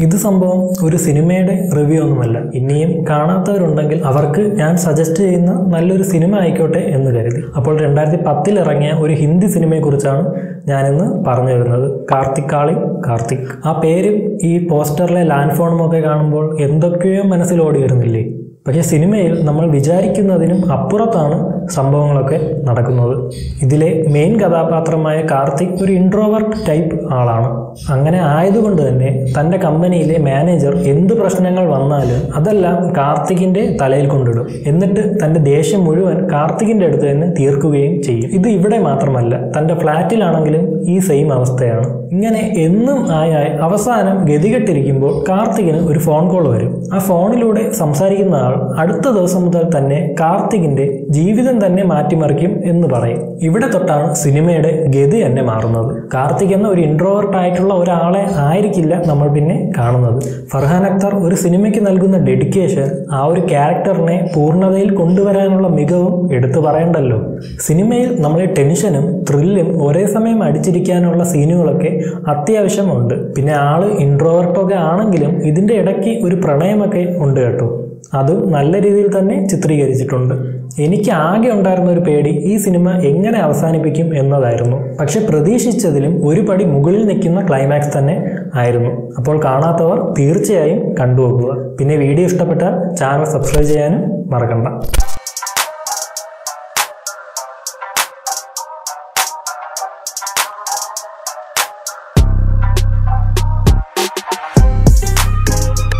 ഇത് സംഭവം ഒരു സിനിമയുടെ റിവ്യൂ ഒന്നുമല്ല ഇനിയും കാണാത്തവരുണ്ടെങ്കിൽ അവർക്ക് ഞാൻ സജസ്റ്റ് ചെയ്യുന്ന നല്ലൊരു സിനിമ ആയിക്കോട്ടെ എന്ന് കരുതി അപ്പോൾ രണ്ടായിരത്തി പത്തിൽ ഇറങ്ങിയ ഒരു ഹിന്ദി സിനിമയെക്കുറിച്ചാണ് ഞാനിന്ന് പറഞ്ഞു വരുന്നത് കാർത്തിക് കാളി കാർത്തിക് ആ പേരും ഈ പോസ്റ്ററിലെ ലാൻഡ് ഫോണും ഒക്കെ കാണുമ്പോൾ എന്തൊക്കെയോ മനസ്സിൽ ഓടി വരുന്നില്ലേ പക്ഷേ സിനിമയിൽ നമ്മൾ വിചാരിക്കുന്നതിനും അപ്പുറത്താണ് സംഭവങ്ങളൊക്കെ നടക്കുന്നത് ഇതിലെ മെയിൻ കഥാപാത്രമായ കാർത്തിക് ഒരു ഇൻട്രോവർട്ട് ടൈപ്പ് ആളാണ് അങ്ങനെ ആയതുകൊണ്ട് തന്നെ തൻ്റെ കമ്പനിയിലെ മാനേജർ എന്ത് പ്രശ്നങ്ങൾ വന്നാലും അതെല്ലാം കാർത്തികിൻ്റെ തലയിൽ കൊണ്ടിടും എന്നിട്ട് തൻ്റെ ദേഷ്യം മുഴുവൻ കാർത്തികിൻ്റെ അടുത്ത് തന്നെ തീർക്കുകയും ചെയ്യും ഇത് ഇവിടെ മാത്രമല്ല തൻ്റെ ഫ്ലാറ്റിലാണെങ്കിലും ഈ സെയിം അവസ്ഥയാണ് ഇങ്ങനെ എന്നും ആയായി അവസാനം ഗതികെട്ടിരിക്കുമ്പോൾ കാർത്തികിന് ഒരു ഫോൺ കോൾ വരും ആ ഫോണിലൂടെ സംസാരിക്കുന്ന ആൾ അടുത്ത ദിവസം മുതൽ തന്നെ കാർത്തികിന്റെ ജീവിതം തന്നെ മാറ്റിമറിക്കും എന്ന് പറയും ഇവിടെ തൊട്ടാണ് സിനിമയുടെ ഗതി തന്നെ മാറുന്നത് കാർത്തിക് എന്ന ഒരു ഇൻട്രോവേർട്ട് ആയിട്ടുള്ള ഒരാളെ ആയിരിക്കില്ല നമ്മൾ പിന്നെ കാണുന്നത് ഫർഹാൻ അക്തർ ഒരു സിനിമയ്ക്ക് നൽകുന്ന ഡെഡിക്കേഷൻ ആ ഒരു ക്യാരക്ടറിനെ പൂർണ്ണതയിൽ കൊണ്ടുവരാനുള്ള മികവും എടുത്തു പറയണ്ടല്ലോ സിനിമയിൽ നമ്മളെ ടെൻഷനും ത്രില്ലും ഒരേ സമയം അടിച്ചിരിക്കാനുള്ള സീനുകളൊക്കെ അത്യാവശ്യമുണ്ട് പിന്നെ ആള് ഇൻട്രോവേർട്ടൊക്കെ ആണെങ്കിലും ഇതിൻ്റെ ഇടയ്ക്ക് ഒരു പ്രണയമൊക്കെ ഉണ്ട് കേട്ടോ അതും നല്ല രീതിയിൽ തന്നെ ചിത്രീകരിച്ചിട്ടുണ്ട് എനിക്ക് ആകെ ഉണ്ടായിരുന്ന ഒരു പേടി ഈ സിനിമ എങ്ങനെ അവസാനിപ്പിക്കും എന്നതായിരുന്നു പക്ഷെ പ്രതീക്ഷിച്ചതിലും ഒരു പടി മുകളിൽ നിൽക്കുന്ന ക്ലൈമാക്സ് തന്നെ ആയിരുന്നു അപ്പോൾ കാണാത്തവർ തീർച്ചയായും കണ്ടുപോകുക പിന്നെ വീഡിയോ ഇഷ്ടപ്പെട്ടാൽ ചാനൽ സബ്സ്ക്രൈബ് ചെയ്യാനും മറക്കണ്ട